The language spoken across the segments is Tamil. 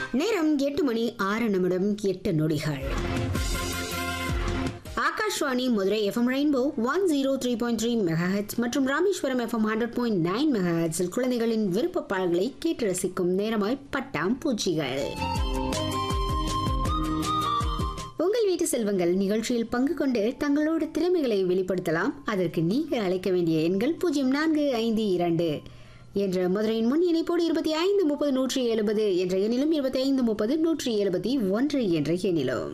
நேரம் எட்டு மணி ஆறு நிமிடம் எட்டு நொடிகள் Akashvani Madurai FM rainbow one zero three point three megahertz மற்றும் Rameswaram FM hundred point nine மெகாஹெட்ஸில் குழந்தைகளின் விருப்ப பாடல்களை கேட்டு ரசிக்கும் நேரமாய் பட்டாம் பூச்சிகள் உங்கள் வீட்டு செல்வங்கள் நிகழ்ச்சியில் பங்கு கொண்டு தங்களோட திறமைகளை வெளிப்படுத்தலாம் அதற்கு நீங்கள் அழைக்க வேண்டிய எண்கள் பூஜ்ஜியம் நான்கு ஐந்து இரண்டு என்ற மதுரையின் முன் இணைப்போடு இருபத்தி ஐந்து முப்பது நூற்றி எழுபது என்ற எண்ணிலும் இருபத்தி ஐந்து முப்பது நூற்றி எழுபத்தி ஒன்று என்ற எண்ணிலும்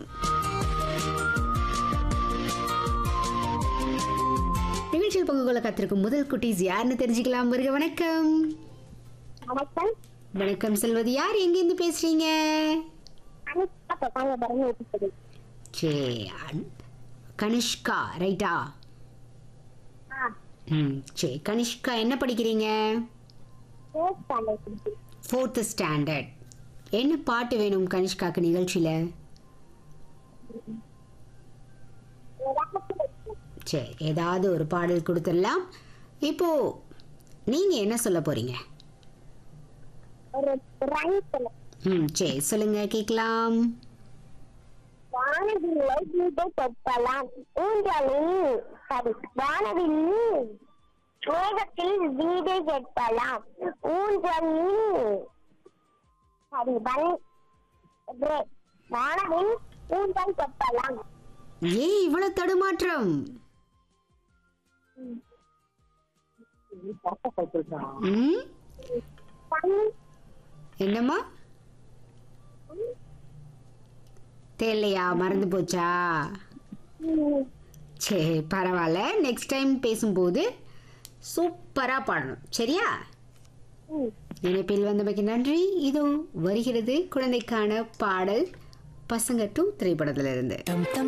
நிகழ்ச்சியில் பங்கு கொள்ள காத்திருக்கும் முதல் குட்டீஸ் யாருன்னு தெரிஞ்சுக்கலாம் வருக வணக்கம் வணக்கம் வணக்கம் செல்வது யார் எங்கேருந்து பேசுறீங்க அனிதா பத்தாங்க இருக்குது சே அன்- கனிஷ்கா ரைட்டா ஆ ம் சரி கனிஷ்கா என்ன படிக்கிறீங்க ஃபோர்த் ஸ்டாண்டர்ட் இருக்கு ஃபோர்த்து ஸ்டாண்டர்ட் என்ன பாட்டு வேணும் கனிஷ்காக்கு நிகழ்ச்சியில் சரி ஏதாவது ஒரு பாடல் கொடுத்துடலாம் இப்போ நீங்கள் என்ன சொல்ல போறீங்க ஒரு ரைம் சொல்ல ம் சரி சொல்லுங்க கேட்கலாம் வானவில்லை வீட்டை தொப்பலாம் ஊஞ்சலில் சரி வானவில் மேகத்தில் வீடை கெட்டலாம் ஊஞ்சலில் சரி வன் இது, வானவில் ஊஞ்சல் தொப்பலாம் ஏன் இவ்வளோ தடுமாற்றம் ம் வன் என்னம்மா தெரியலையா மறந்து போச்சா சரி பரவாயில்ல நெக்ஸ்ட் டைம் பேசும்போது சூப்பராக பாடணும் சரியா ம் இணைப்பில் வந்தமைக்கு நன்றி இதோ வருகிறது குழந்தைக்கான பாடல் பசங்க டூ திரைப்படத்திலிருந்து